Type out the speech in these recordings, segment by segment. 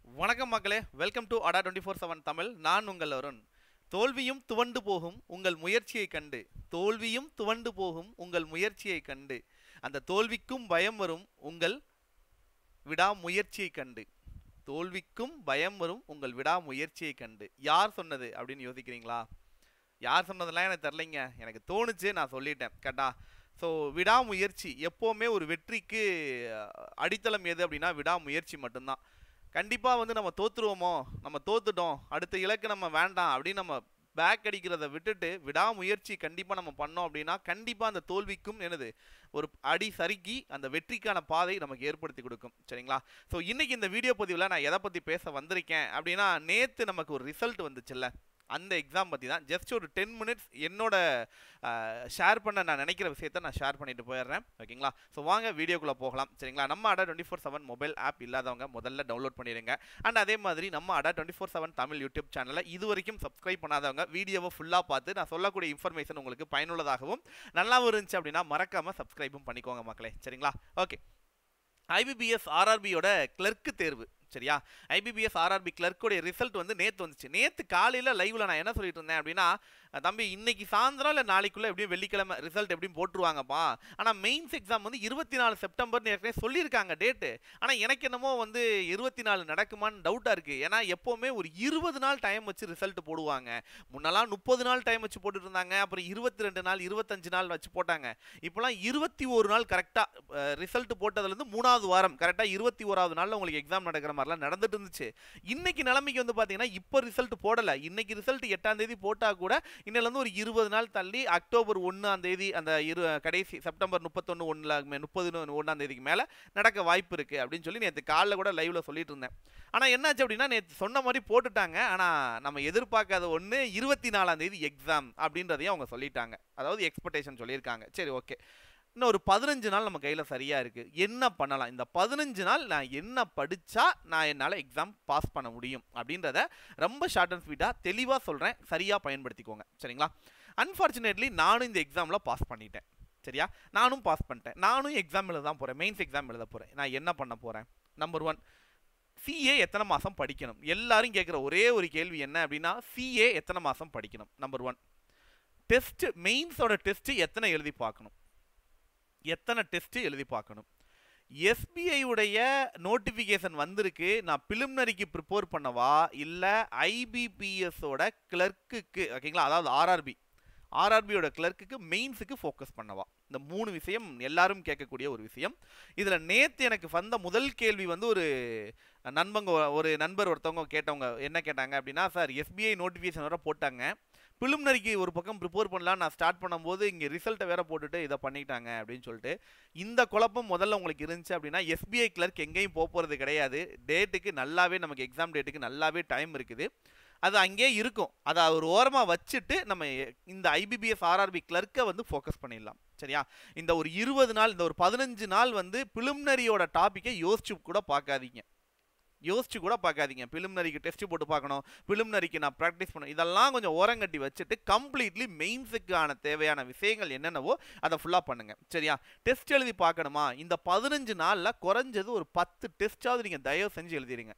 வணக்கம் மக்களே welcome to Adda twenty four seven Tamil நான் உங்கள் அருண் தோல்வியும் துவண்டு போகும் உங்கள் முயற்சியை கண்டு தோல்வியும் துவண்டு போகும் உங்கள் முயற்சியை கண்டு அந்த தோல்விக்கும் பயம் வரும் உங்கள் விடாமுயற்சியை கண்டு தோல்விக்கும் பயம் வரும் உங்கள் விடாமுயற்சியை கண்டு யார் சொன்னது அப்படின்னு யோசிக்கிறீங்களா யார் சொன்னதெல்லாம் எனக்கு தெரிலைங்க எனக்கு தோணுச்சு நான் சொல்லிட்டேன் கரெக்டா ஸோ விடாமுயற்சி எப்போவுமே ஒரு வெற்றிக்கு அஹ், அடித்தளம் எது அப்படின்னா விடாமுயற்சி மட்டும்தான் கண்டிப்பாக வந்து நம்ம தோத்துருவோமோ நம்ம தோத்துட்டோம் அடுத்த இலக்கு நம்ம வேண்டாம் அப்படின்னு நம்ம பேக் அடிக்கிறத விட்டுட்டு விடாமுயற்சி கண்டிப்பாக நம்ம பண்ணோம் அப்படின்னா கண்டிப்பாக அந்த தோல்விக்கும் என்னது ஒரு அடி சறுக்கி அந்த வெற்றிக்கான பாதை நமக்கு ஏற்படுத்தி கொடுக்கும் சரிங்களா ஸோ இன்னைக்கு இந்த வீடியோ பதிவில் நான் எதை பற்றி பேச வந்திருக்கேன் அப்படின்னா நேற்று நமக்கு ஒரு ரிசல்ட் வந்துச்சுல்ல அந்த எக்ஸாம் பற்றி தான் ஜஸ்ட் ஒரு டென் மினிட்ஸ் என்னோட ஷேர் பண்ண நான் நினைக்கிற விஷயத்த நான் ஷேர் பண்ணிட்டு போயிடுறேன் ஓகேங்களா ஸோ வாங்க வீடியோக்குள்ளே போகலாம் சரிங்களா நம்ம Adda twenty four seven mobile app இல்லாதவங்க முதல்ல டவுன்லோட் பண்ணிடுங்க அண்ட் அதே மாதிரி நம்ம Adda twenty four seven Tamil YouTube சேனலை இது வரைக்கும் சப்ஸ்கிரைப் பண்ணாதவங்க வீடியோவை ஃபுல்லாக பார்த்து நான் சொல்லக்கூடிய இன்ஃபர்மேஷன் உங்களுக்கு பயனுள்ளதாகவும் நல்லாவும் இருந்துச்சு அப்படின்னா மறக்காமல் சப்ஸ்கிரைபும் பண்ணிக்கோங்க மக்களே சரிங்களா ஓகே ஐபிபிஎஸ் ஆர்ஆர்பியோட கிளர்க்கு தேர்வு சரியா ஐபிபிஎஸ் ஆர்ஆர்பி கிளர்க்குடைய ரிசல்ட் வந்து நேற்று வந்துச்சு நேற்று காலையில் லைவில் நான் என்ன சொல்லிட்டு இருந்தேன் அப்படின்னா அஹ் தம்பி இன்னைக்கு சாயந்தரம் இல்லை நாளைக்குள்ளே எப்படியும் வெள்ளிக்கிழமை ரிசல்ட் எப்படியும் போட்டுருவாங்கப்பா ஆனால் மெயின்ஸ் எக்ஸாம் வந்து இருபத்தி நாலு செப்டம்பர்னு ஏற்கனவே சொல்லியிருக்காங்க டேட்டு ஆனால் எனக்கு என்னமோ வந்து இருபத்தி நாலு நடக்குமான்னு டவுட்டாக இருக்குது ஏன்னா எப்போவுமே ஒரு இருபது நாள் டைம் வச்சு ரிசல்ட் போடுவாங்க முன்னெல்லாம் முப்பது நாள் டைம் வச்சு போட்டுட்டு இருந்தாங்க அப்புறம் இருபத்தி ரெண்டு நாள் இருபத்தஞ்சு நாள் வச்சு போட்டாங்க இப்போலாம் இருபத்தி ஒரு நாள் கரெக்டாக ரிசல்ட் போட்டதுலேருந்து மூணாவது வாரம் கரெக்டாக இருபத்தி ஓராவது நாளில் உங்களுக்கு எக்ஸாம் நடக்கிற மாதிரிலாம் நடந்துட்டு இருந்துச்சு இன்னைக்கு நிலைமைக்கு வந்து பார்த்தீங்கன்னா இப்போ ரிசல்ட் போடலை இன்னைக்கு ரிசல்ட் எட்டாம் தேதி போட்டால் கூட இன்னிலேருந்து ஒரு இருபது நாள் தள்ளி அக்டோபர் ஒன்றாம் தேதி அந்த இரு கடைசி செப்டம்பர் முப்பத்தொன்று ஒன்றில் முப்பது ஒன்றாம் தேதிக்கு மேலே நடக்க வாய்ப்பு இருக்குது அப்படின்னு சொல்லி நேற்று காலைல கூட லைவ்ல சொல்லிட்டு இருந்தேன் ஆனால் என்னாச்சு அப்படின்னா நேற்று சொன்ன மாதிரி போட்டுட்டாங்க ஆனால் நம்ம எதிர்பார்க்காத ஒன்று இருபத்தி நாலாம் தேதி எக்ஸாம் அப்படின்றதையும் அவங்க சொல்லிட்டாங்க அதாவது எக்ஸ்பெக்டேஷன் சொல்லியிருக்காங்க சரி ஓகே இன்னும் ஒரு பதினஞ்சு நாள் நம்ம கையில் சரியாக இருக்குது என்ன பண்ணலாம் இந்த பதினஞ்சு நாள் நான் என்ன படித்தா நான் என்னால் எக்ஸாம் பாஸ் பண்ண முடியும் அப்படின்றத ரொம்ப ஷார்ட் அண்ட் ஸ்வீட்டாக தெளிவாக சொல்கிறேன் சரியாக பயன்படுத்திக்கோங்க சரிங்களா அன்ஃபார்ச்சுனேட்லி நானும் இந்த எக்ஸாமில் பாஸ் பண்ணிட்டேன் சரியா நானும் பாஸ் பண்ணிட்டேன் நானும் எக்ஸாம் எழுத தான் போகிறேன் மெயின்ஸ் எக்ஸாம் எழுத போகிறேன் நான் என்ன பண்ண போகிறேன் நம்பர் ஒன் சிஏ எத்தனை மாதம் படிக்கணும் எல்லாரும் கேட்குற ஒரே ஒரு கேள்வி என்ன அப்படின்னா சிஏ எத்தனை மாதம் படிக்கணும் நம்பர் ஒன் டெஸ்ட் மெயின்ஸோட டெஸ்ட் எத்தனை எழுதி பார்க்கணும் எத்தனை டெஸ்ட் எழுதி பார்க்கணும் SBI உடைய நோட்டிஃபிகேஷன் வந்திருக்கு நான் பிலிமினரிக்கு ப்ரிப்பேர் பண்ணவா இல்லை ஐபிபிஎஸோட கிளர்க்குக்கு ஓகேங்களா அதாவது ஆர்ஆர்பி ஆர்ஆர்பியோட கிளர்க்குக்கு மெயின்ஸுக்கு ஃபோக்கஸ் பண்ணவா இந்த மூணு விஷயம் எல்லாரும் கேட்கக்கூடிய ஒரு விஷயம் இதில் நேற்று எனக்கு வந்த முதல் கேள்வி வந்து ஒரு நண்பங்க ஒரு நண்பர் ஒருத்தவங்க கேட்டவங்க என்ன கேட்டாங்க அப்படின்னா சார் எஸ்பிஐ நோட்டிஃபிகேஷன் வர போட்டாங்க பிலிமினரிக்கு ஒரு பக்கம் ப்ரிப்பேர் பண்ணலாம் நான் ஸ்டார்ட் பண்ணும்போது இங்கே ரிசல்ட்டை வேற போட்டுட்டு இதை பண்ணிட்டாங்க அப்படின்னு சொல்லிட்டு இந்த குழப்பம் முதல்ல உங்களுக்கு இருந்துச்சு அப்படின்னா எஸ்பிஐ கிளர்க் எங்கேயும் போக போகிறது கிடையாது டேட்டுக்கு நல்லாவே நமக்கு எக்ஸாம் டேட்டுக்கு நல்லாவே டைம் இருக்குது அது அங்கேயே இருக்கும் அதை ஒரு ஓரமாக வச்சுட்டு நம்ம இந்த ஐபிபிஎஸ் ஆர்ஆர்பி கிளர்க்கை வந்து ஃபோக்கஸ் பண்ணிடலாம் சரியா இந்த ஒரு இருபது நாள் இந்த ஒரு பதினஞ்சு நாள் வந்து பிலிமினரியோட டாப்பிக்கை யோசிச்சு கூட பார்க்காதீங்க யோசிச்சு கூட பார்க்காதீங்க பிலிமினரிக்கு டெஸ்ட் போட்டு பார்க்கணும் பிலிமினரிக்கு நான் ப்ராக்டிஸ் பண்ணணும் இதெல்லாம் கொஞ்சம் ஓரங்கட்டி வச்சுட்டு கம்ப்ளீட்லி மெயின்ஸுக்கான தேவையான விஷயங்கள் என்னென்னவோ அதை ஃபுல்லாக பண்ணுங்க சரியா டெஸ்ட் எழுதி பார்க்கணுமா இந்த பதினஞ்சு நாளில் குறைஞ்சது ஒரு பத்து டெஸ்ட்டாவது நீங்கள் தயவு செஞ்சு எழுதிடுங்க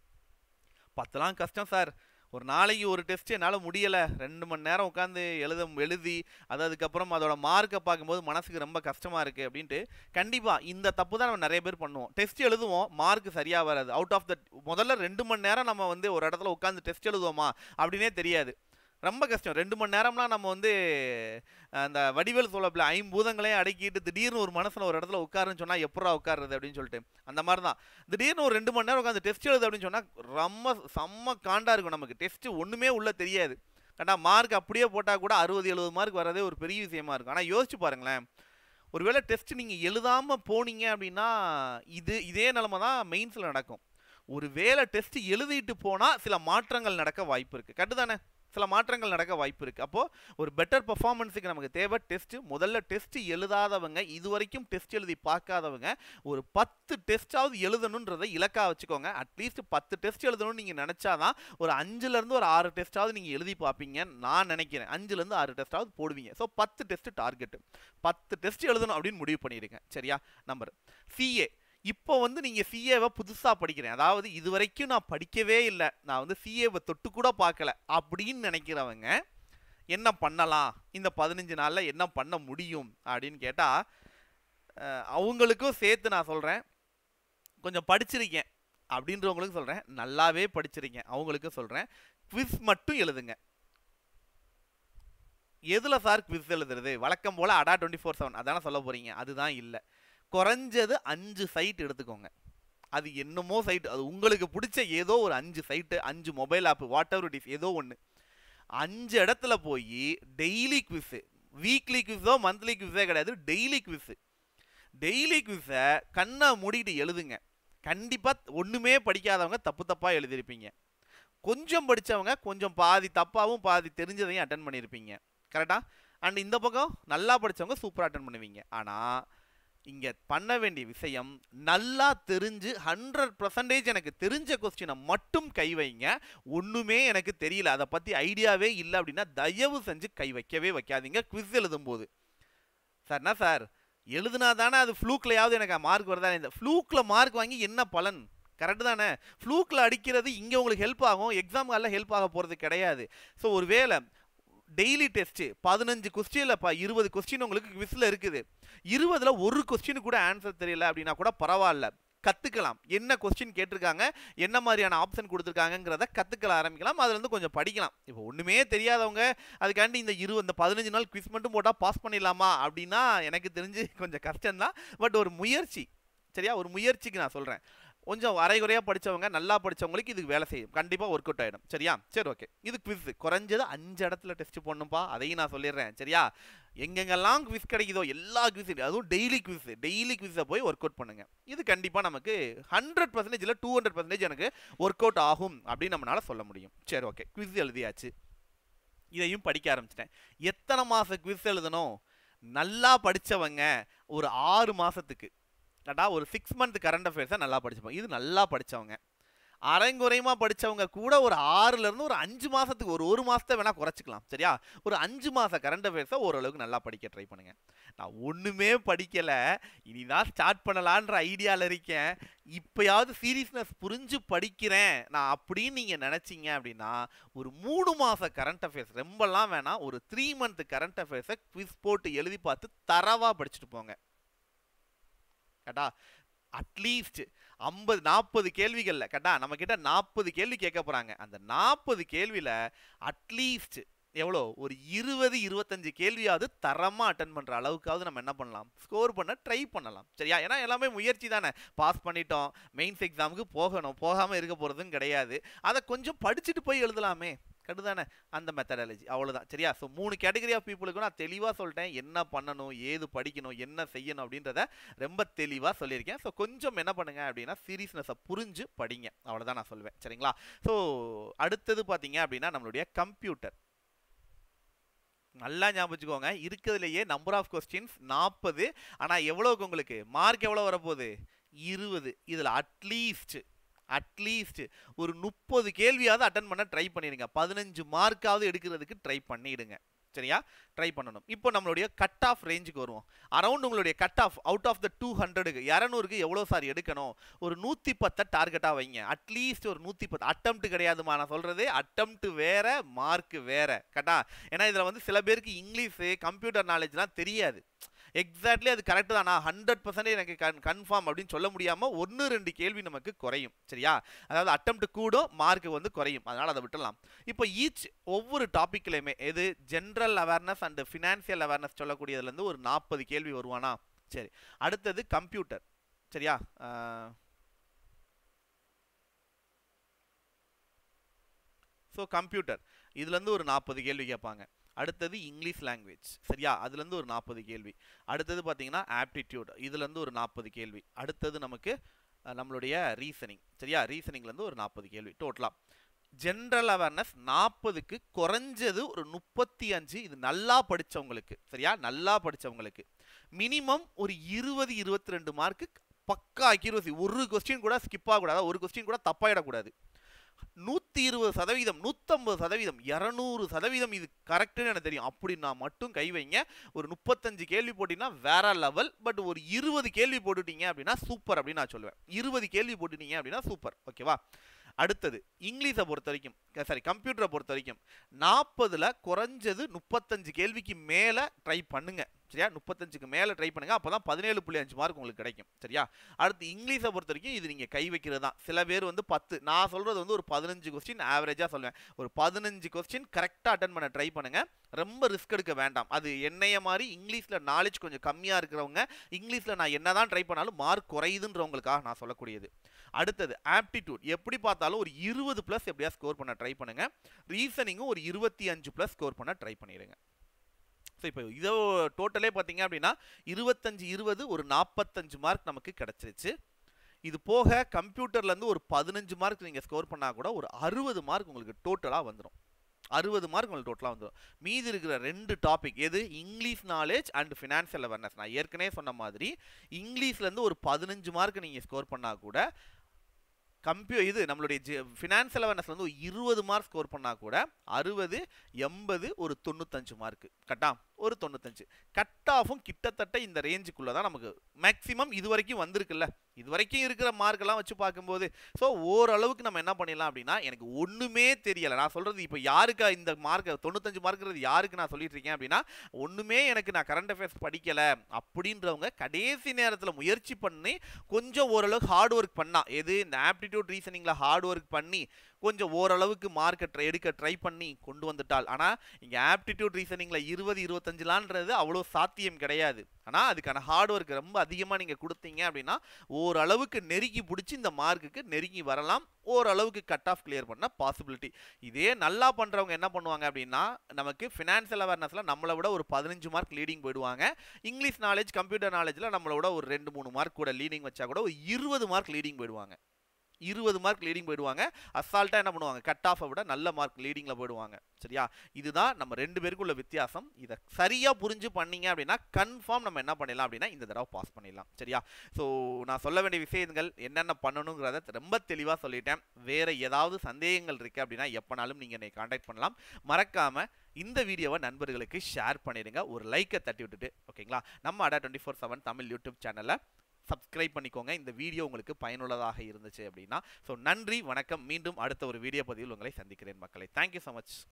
பத்துலாம் கஷ்டம் சார் ஒரு நாளைக்கு ஒரு டெஸ்ட் என்னால் முடியலை ரெண்டு மணி நேரம் உட்காந்து எழுத எழுதி அது அதுக்கப்புறம் அதோட மார்க்கை பார்க்கும்போது மனசுக்கு ரொம்ப கஷ்டமாக இருக்குது அப்படின்ட்டு கண்டிப்பாக இந்த தப்பு தான் நம்ம நிறைய பேர் பண்ணுவோம் டெஸ்ட் எழுதுவோம் மார்க் சரியாக வராது அவுட் ஆஃப் த முதல்ல ரெண்டு மணி நேரம் நம்ம வந்து ஒரு இடத்துல உட்காந்து டெஸ்ட் எழுதுவோமா அப்படின்னே தெரியாது ரொம்ப கஷ்டம் ரெண்டு மணி நேரம்லாம் நம்ம வந்து அந்த வடிவேல் சோழப்பில் ஐம்பூதங்களையும் அடக்கிட்டு திடீர்னு ஒரு மனசில் ஒரு இடத்துல உட்காருன்னு சொன்னால் எப்படா உட்காருறது அப்படின்னு சொல்லிட்டு அந்த மாதிரி தான் திடீர்னு ஒரு ரெண்டு மணி நேரம் உட்காந்து டெஸ்ட் எழுது அப்படின்னு சொன்னால் ரொம்ப செம்ம காண்டா இருக்கும் நமக்கு டெஸ்ட்டு ஒன்றுமே உள்ள தெரியாது கண்டா மார்க் அப்படியே போட்டால் கூட அறுபது எழுபது மார்க் வரதே ஒரு பெரிய விஷயமா இருக்கும் ஆனால் யோசிச்சு பாருங்களேன் ஒருவேளை டெஸ்ட் நீங்கள் எழுதாமல் போனீங்க அப்படின்னா இது இதே நிலமை தான் மெயின்ஸில் நடக்கும் ஒரு வேளை டெஸ்ட் எழுதிட்டு போனால் சில மாற்றங்கள் நடக்க வாய்ப்பு இருக்குது கட்டு தானே சில மாற்றங்கள் நடக்க வாய்ப்பு இருக்குது அப்போது ஒரு பெட்டர் பர்ஃபார்மன்ஸுக்கு நமக்கு தேவை டெஸ்ட்டு முதல்ல டெஸ்ட் எழுதாதவங்க இது வரைக்கும் டெஸ்ட் எழுதி பார்க்காதவங்க ஒரு பத்து டெஸ்ட்டாவது எழுதணுன்றதை இலக்காக வச்சுக்கோங்க அட்லீஸ்ட் பத்து டெஸ்ட் எழுதணும்னு நீங்கள் நினச்சாதான் ஒரு அஞ்சுலேருந்து ஒரு ஆறு டெஸ்ட்டாவது நீங்கள் எழுதி பார்ப்பீங்க நான் நினைக்கிறேன் அஞ்சுலேருந்து ஆறு டெஸ்ட்டாவது போடுவீங்க ஸோ பத்து டெஸ்ட் டார்கெட்டு பத்து டெஸ்ட் எழுதணும் அப்படின்னு முடிவு பண்ணிடுங்க சரியா நம்பர் சிஏ இப்போ வந்து நீங்கள் சிஏவை புதுசாக படிக்கிறேன் அதாவது இது வரைக்கும் நான் படிக்கவே இல்லை நான் வந்து சிஏவை தொட்டு கூட பார்க்கல அப்படின்னு நினைக்கிறவங்க என்ன பண்ணலாம் இந்த பதினஞ்சு நாளில் என்ன பண்ண முடியும் அப்படின்னு கேட்டால் அவங்களுக்கும் சேர்த்து நான் சொல்கிறேன் கொஞ்சம் படிச்சிருக்கேன் அப்படின்றவங்களுக்கும் சொல்கிறேன் நல்லாவே படிச்சிருக்கேன் அவங்களுக்கும் சொல்கிறேன் குவிஸ் மட்டும் எழுதுங்க எதில் சார் குவிஸ் எழுதுறது வழக்கம் போல் அடா டுவெண்ட்டி ஃபோர் செவன் அதானே சொல்ல போகிறீங்க அதுதான் இல்லை குறைஞ்சது அஞ்சு சைட் எடுத்துக்கோங்க அது என்னமோ சைட் அது உங்களுக்கு பிடிச்ச ஏதோ ஒரு அஞ்சு சைட்டு அஞ்சு mobile app whatever it is ஏதோ ஒன்று அஞ்சு இடத்துல போய் டெய்லி குவிஸு வீக்லி குவிஸோ மந்த்லி குவிஸே கிடையாது டெய்லி குவிஸு டெய்லி குவிஸை கண்ணை மூடிட்டு எழுதுங்க கண்டிப்பாக ஒன்றுமே படிக்காதவங்க தப்பு தப்பாக எழுதியிருப்பீங்க கொஞ்சம் படித்தவங்க கொஞ்சம் பாதி தப்பாகவும் பாதி தெரிஞ்சதையும் அட்டன் பண்ணியிருப்பீங்க கரெக்டாக அண்ட் இந்த பக்கம் நல்லா படித்தவங்க சூப்பராக அட்டன் பண்ணுவீங்க ஆனால் இங்கே பண்ண வேண்டிய விஷயம் நல்லா தெரிஞ்சு ஹண்ட்ரட் பர்சன்டேஜ் எனக்கு தெரிஞ்ச கொஸ்டினை மட்டும் கை வைங்க ஒன்றுமே எனக்கு தெரியல அதை பற்றி ஐடியாவே இல்லை அப்படின்னா தயவு செஞ்சு கை வைக்கவே வைக்காதீங்க குவிஸ் எழுதும்போது சார் என்ன சார் எழுதுனா தானே அது ஃப்ளூக்லையாவது எனக்கு மார்க் வருதா இந்த ஃப்ளூக்கில் மார்க் வாங்கி என்ன பலன் கரெக்டு தானே ஃப்ளூக்கில் அடிக்கிறது இங்கே உங்களுக்கு ஹெல்ப் ஆகும் எக்ஸாம் காலில் ஹெல்ப் ஆக போகிறது கிடையாது ஸோ ஒரு வேளை டெய்லி டெஸ்ட்டு பதினஞ்சு கொஸ்டினில் இப்போ இருபது கொஸ்டின் உங்களுக்கு குவிஸில் இருக்குது இருபதில் ஒரு கொஸ்டின் கூட ஆன்சர் தெரியல அப்படின்னா கூட பரவாயில்ல கற்றுக்கலாம் என்ன கொஸ்டின் கேட்டிருக்காங்க என்ன மாதிரியான ஆப்ஷன் கொடுத்துருக்காங்கங்கிறத கற்றுக்கல ஆரம்பிக்கலாம் அதுலேருந்து கொஞ்சம் படிக்கலாம் இப்போ ஒன்றுமே தெரியாதவங்க அதுக்காண்டி இந்த இரு இந்த பதினஞ்சு நாள் குவிஸ் மட்டும் போட்டால் பாஸ் பண்ணிடலாமா அப்படின்னா எனக்கு தெரிஞ்சு கொஞ்சம் கஷ்டம்தான் பட் ஒரு முயற்சி சரியா ஒரு முயற்சிக்கு நான் சொல்கிறேன் கொஞ்சம் அரைகுறையாக படித்தவங்க நல்லா படித்தவங்களுக்கு இதுக்கு வேலை செய்யும் கண்டிப்பாக ஒர்க் அவுட் ஆகிடும் சரியா சரி ஓகே இது குவிஸ் குறைஞ்சது அஞ்சு இடத்துல டெஸ்ட் பண்ணும்பா அதையும் நான் சொல்லிடுறேன் சரியா எங்கெங்கெல்லாம் குவிஸ் கிடைக்குதோ எல்லா குவிஸ் அதுவும் டெய்லி குவிஸ் டெய்லி குவிஸை போய் ஒர்க் அவுட் பண்ணுங்க இது கண்டிப்பாக நமக்கு ஹண்ட்ரட் பர்சன்டேஜ் இல்லை டூ ஹண்ட்ரட் பர்சன்டேஜ் எனக்கு ஒர்க் அவுட் ஆகும் அப்படின்னு நம்மளால சொல்ல முடியும் சரி ஓகே குவிஸ் எழுதியாச்சு இதையும் படிக்க ஆரம்பிச்சிட்டேன் எத்தனை மாதம் குவிஸ் எழுதணும் நல்லா படித்தவங்க ஒரு ஆறு மாதத்துக்கு கரெக்டா ஒரு சிக்ஸ் மந்த் கரண்ட் அஃபேர்ஸை நல்லா படிச்சுப்போம் இது நல்லா படித்தவங்க அரைங்குறையமாக படித்தவங்க கூட ஒரு ஆறுலேருந்து ஒரு அஞ்சு மாதத்துக்கு ஒரு ஒரு மாதத்தை வேணால் குறைச்சிக்கலாம் சரியா ஒரு அஞ்சு மாத கரண்ட் அஃபேர்ஸை ஓரளவுக்கு நல்லா படிக்க ட்ரை பண்ணுங்கள் நான் ஒன்றுமே படிக்கலை இனிதான் ஸ்டார்ட் பண்ணலான்ற ஐடியாவில் இருக்கேன் இப்போயாவது சீரியஸ்னஸ் புரிஞ்சு படிக்கிறேன் நான் அப்படின்னு நீங்கள் நினச்சிங்க அப்படின்னா ஒரு மூணு மாத கரண்ட் அஃபேர்ஸ் ரொம்பலாம் வேணாம் ஒரு த்ரீ மந்த் கரண்ட் அஃபேர்ஸை குவிஸ் போட்டு எழுதி பார்த்து தரவாக படிச்சுட்டு போங்க கேட்டா அட்லீஸ்ட் ஐம்பது நாற்பது கேள்விகளில் கேட்டா நம்ம கிட்ட நாற்பது கேள்வி கேட்க போகிறாங்க அந்த நாற்பது கேள்வியில் அட்லீஸ்ட் எவ்வளோ ஒரு இருபது இருபத்தஞ்சு கேள்வியாவது தரமாக அட்டன் பண்ணுற அளவுக்காவது நம்ம என்ன பண்ணலாம் ஸ்கோர் பண்ண ட்ரை பண்ணலாம் சரியா ஏன்னா எல்லாமே முயற்சி தானே பாஸ் பண்ணிட்டோம் மெயின்ஸ் எக்ஸாமுக்கு போகணும் போகாமல் இருக்க போகிறதும் கிடையாது அதை கொஞ்சம் படிச்சுட்டு போய் எழுதலாமே கடுதானே அந்த மெத்தடாலஜி அவ்வளோதான் சரியா ஸோ மூணு கேட்டகரி ஆஃப் பீப்புளுக்கு நான் தெளிவாக சொல்லிட்டேன் என்ன பண்ணணும் ஏது படிக்கணும் என்ன செய்யணும் அப்படின்றத ரொம்ப தெளிவாக சொல்லியிருக்கேன் ஸோ கொஞ்சம் என்ன பண்ணுங்க அப்படின்னா சீரியஸ்னஸை புரிஞ்சு படிங்க அவ்வளோதான் நான் சொல்லுவேன் சரிங்களா ஸோ அடுத்தது பார்த்தீங்க அப்படின்னா நம்மளுடைய கம்ப்யூட்டர் நல்லா ஞாபகம் வச்சுக்கோங்க இருக்கிறதுலையே நம்பர் ஆஃப் கொஸ்டின்ஸ் நாற்பது ஆனால் எவ்வளோக்கு உங்களுக்கு மார்க் எவ்வளோ வரப்போகுது இருபது இதில் அட்லீஸ்ட் அட்லீஸ்ட் ஒரு முப்பது கேள்வியாவது அட்டன் பண்ண ட்ரை பண்ணிடுங்க பதினஞ்சு மார்க்காவது எடுக்கிறதுக்கு ட்ரை பண்ணிடுங்க சரியா ட்ரை பண்ணணும் இப்போ நம்மளுடைய கட் ஆஃப் ரேஞ்சுக்கு வருவோம் அரௌண்ட் உங்களுடைய cut off out of the two ஹண்ட்ரடுக்கு இரநூறுக்கு எவ்வளோ சார் எடுக்கணும் ஒரு நூற்றி பத்தை டார்கெட்டாக வைங்க அட்லீஸ்ட் ஒரு நூற்றி பத்து அட்டம்ப்ட் கிடையாதுமா நான் சொல்கிறது அட்டம்ப்ட் வேற மார்க் வேற கரெக்டா ஏன்னா இதில் வந்து சில பேருக்கு இங்கிலீஷு கம்ப்யூட்டர் நாலேஜ்லாம் தெரியாது எக்ஸாக்ட்லி அது கரெக்டு தான் நான் ஹண்ட்ரட் பர்சன்டேஜ் எனக்கு கன் கன்ஃபார்ம் அப்படின்னு சொல்ல முடியாமல் ஒன்று ரெண்டு கேள்வி நமக்கு குறையும் சரியா அதாவது அட்டம்ப்ட் கூடும் மார்க் வந்து குறையும் அதனால் அதை விட்டுலாம் இப்போ ஈச் ஒவ்வொரு டாப்பிக்லையுமே எது general awareness and financial awareness சொல்லக்கூடியதுலேருந்து ஒரு நாற்பது கேள்வி வருவானா சரி அடுத்தது கம்ப்யூட்டர் சரியா ஸோ கம்ப்யூட்டர் இதுலேருந்து ஒரு நாற்பது கேள்வி கேட்பாங்க அடுத்தது இங்கிலீஷ் லாங்குவேஜ் சரியா அதுலேருந்து ஒரு நாற்பது கேள்வி அடுத்தது பார்த்தீங்கன்னா ஆப்டிடியூட் இதுலேருந்து ஒரு நாற்பது கேள்வி அடுத்தது நமக்கு அஹ், நம்மளுடைய ரீசனிங் சரியா ரீசனிங்லேருந்து ஒரு நாற்பது கேள்வி டோட்டலாக ஜென்ரல் அவேர்னஸ் நாற்பதுக்கு குறைஞ்சது ஒரு முப்பத்தி அஞ்சு இது நல்லா படித்தவங்களுக்கு சரியா நல்லா படித்தவங்களுக்கு மினிமம் ஒரு இருபது இருபத்தி ரெண்டு மார்க்கு பக்கா அக்யூரசி ஒரு கொஸ்டின் கூட ஸ்கிப் ஆகக்கூடாது ஒரு கொஸ்டின் கூட தப்பாயிடக்கூடாது நூற்றி நூற்றி இருபது சதவீதம் நூற்றம்பது சதவீதம் இரநூறு சதவீதம் இது கரெக்டுன்னு எனக்கு தெரியும் அப்படின்னா மட்டும் கை வைங்க ஒரு முப்பத்தஞ்சு கேள்வி போட்டிங்கன்னா வேற லெவல் பட் ஒரு இருபது கேள்வி போட்டுட்டீங்க அப்படின்னா சூப்பர் அப்படின்னு நான் சொல்லுவேன் இருபது கேள்வி போட்டுட்டீங்க அப்படின்னா சூப்பர் ஓகேவா அடுத்தது இங்கிலீஷை பொறுத்த வரைக்கும் சாரி கம்ப்யூட்டரை பொறுத்த வரைக்கும் நாற்பதில் குறைஞ்சது முப்பத்தஞ்சு கேள்விக்கு மேலே ட்ரை பண்ணுங்க சரியா முப்பத்தஞ்சுக்கு மேலே ட்ரை பண்ணுங்க அப்போ தான் பதினேழு புள்ளி அஞ்சு மார்க் உங்களுக்கு கிடைக்கும் சரியா அடுத்து இங்கிலீஷை பொறுத்த வரைக்கும் இது நீங்கள் கை வைக்கிறது தான் சில பேர் வந்து பத்து நான் சொல்கிறது வந்து ஒரு பதினஞ்சு கொஸ்டின் ஆவரேஜாக சொல்லுவேன் ஒரு பதினஞ்சு கொஸ்டின் கரெக்டாக அட்டன் பண்ண ட்ரை பண்ணுங்கள் ரொம்ப ரிஸ்க் எடுக்க வேண்டாம் அது என்னைய மாதிரி இங்கிலீஷில் நாலேஜ் கொஞ்சம் கம்மியாக இருக்கிறவங்க இங்கிலீஷில் நான் என்ன தான் ட்ரை பண்ணாலும் மார்க் குறையுதுன்றவங்களுக்காக நான் சொல்லக்கூடியது அடுத்தது ஆப்டிடியூட் எப்படி பார்த்தாலும் ஒரு இருபது ப்ளஸ் எப்படியா ஸ்கோர் பண்ண ட்ரை பண்ணுங்க ரீசனிங்கும் ஒரு இருபத்தி அஞ்சு ப்ளஸ் ஸ்கோர் பண்ண ட்ரை பண்ணிடுங்க ஸோ இப்போ இதோ டோட்டலே பார்த்தீங்க அப்படின்னா இருபத்தஞ்சு இருபது ஒரு நாற்பத்தஞ்சு மார்க் நமக்கு கிடச்சிருச்சு இது போக கம்ப்யூட்டர்லேருந்து ஒரு பதினஞ்சு மார்க் நீங்கள் ஸ்கோர் பண்ணால் கூட ஒரு அறுபது மார்க் உங்களுக்கு டோட்டலாக வந்துடும் அறுபது மார்க் உங்களுக்கு டோட்டலாக வந்துடும் மீதி இருக்கிற ரெண்டு டாபிக் எது English knowledge and financial awareness நான் ஏற்கனவே சொன்ன மாதிரி இங்கிலீஷ்லேருந்து ஒரு பதினஞ்சு மார்க் நீங்கள் ஸ்கோர் பண்ணால் கூட கம்ப்யூ இது நம்மளுடைய ஜி ஃபினான்ஷியல் அவேர்னஸ் வந்து ஒரு இருபது மார்க் ஸ்கோர் பண்ணால் கூட அறுபது எண்பது ஒரு தொண்ணூத்தஞ்சு மார்க்கு கட்டா ஒரு தொண்ணூத்தஞ்சு கட் ஆஃபும் கிட்டத்தட்ட இந்த ரேஞ்சுக்குள்ளே தான் நமக்கு மேக்ஸிமம் இது வரைக்கும் வந்திருக்குல்ல இது வரைக்கும் இருக்கிற மார்க்கெல்லாம் வச்சு பார்க்கும்போது ஸோ ஓரளவுக்கு நம்ம என்ன பண்ணிடலாம் அப்படின்னா எனக்கு ஒன்றுமே தெரியலை நான் சொல்கிறது இப்போ யாருக்கு இந்த மார்க் தொண்ணூத்தஞ்சு மார்க்கிறது யாருக்கு நான் சொல்லிட்டு இருக்கேன் அப்படின்னா ஒன்றுமே எனக்கு நான் கரண்ட் அஃபேர்ஸ் படிக்கலை அப்படின்றவங்க கடைசி நேரத்தில் முயற்சி பண்ணி கொஞ்சம் ஓரளவுக்கு ஹார்ட் ஒர்க் பண்ணா எது இந்த ஆப்டிடியூட் ரீசனிங்கில் ஹார்ட் ஒர்க் பண்ணி கொஞ்சம் ஓரளவுக்கு மார்க்கை ட்ரை எடுக்க ட்ரை பண்ணி கொண்டு வந்துட்டால் ஆனால் இங்கே ஆப்டிடியூட் ரீசனிங்கில் இருபது இருபத்தஞ்சுலான்றது அவ்வளோ சாத்தியம் கிடையாது ஆனால் அதுக்கான ஹார்ட் ஒர்க் ரொம்ப அதிகமாக நீங்கள் கொடுத்தீங்க அப்படின்னா ஓரளவுக்கு நெருங்கி பிடிச்சி இந்த மார்க்குக்கு நெருங்கி வரலாம் ஓரளவுக்கு கட் ஆஃப் கிளியர் பண்ண பாசிபிலிட்டி இதே நல்லா பண்ணுறவங்க என்ன பண்ணுவாங்க அப்படின்னா நமக்கு ஃபினான்ஷியல் அவேர்னஸில் நம்மளை விட ஒரு பதினஞ்சு மார்க் லீடிங் போயிடுவாங்க இங்கிலீஷ் நாலேஜ் கம்ப்யூட்டர் நாலேஜில் நம்மளை விட ஒரு ரெண்டு மூணு மார்க் கூட லீடிங் வச்சா கூட ஒரு இருபது மார்க் லீடிங் போயிடுவாங்க இருபது மார்க் லீடிங் போயிடுவாங்க அசால்ட்டாக என்ன பண்ணுவாங்க கட் ஆஃபை விட நல்ல மார்க் லீடிங்கில் போயிடுவாங்க சரியா இதுதான் நம்ம ரெண்டு பேருக்குள்ள வித்தியாசம் இதை சரியாக புரிஞ்சு பண்ணீங்க அப்படின்னா கன்ஃபார்ம் நம்ம என்ன பண்ணிடலாம் அப்படின்னா இந்த தடவை பாஸ் பண்ணிடலாம் சரியா ஸோ நான் சொல்ல வேண்டிய விஷயங்கள் என்னென்ன பண்ணணுங்கிறத ரொம்ப தெளிவாக சொல்லிட்டேன் வேறு ஏதாவது சந்தேகங்கள் இருக்குது அப்படின்னா எப்போனாலும் நீங்கள் என்னை காண்டாக்ட் பண்ணலாம் மறக்காமல் இந்த வீடியோவை நண்பர்களுக்கு ஷேர் பண்ணிடுங்க ஒரு லைக்கை தட்டி விட்டுட்டு ஓகேங்களா நம்ம Adda twenty four seven Tamil YouTube சேனலை சப்ஸ்கிரைப் பண்ணிக்கோங்க இந்த வீடியோ உங்களுக்கு பயனுள்ளதாக இருந்துச்சு அப்படின்னா ஸோ நன்றி வணக்கம் மீண்டும் அடுத்த ஒரு வீடியோ பதிவில் உங்களை சந்திக்கிறேன் மக்களை தேங்க்யூ ஸோ மச்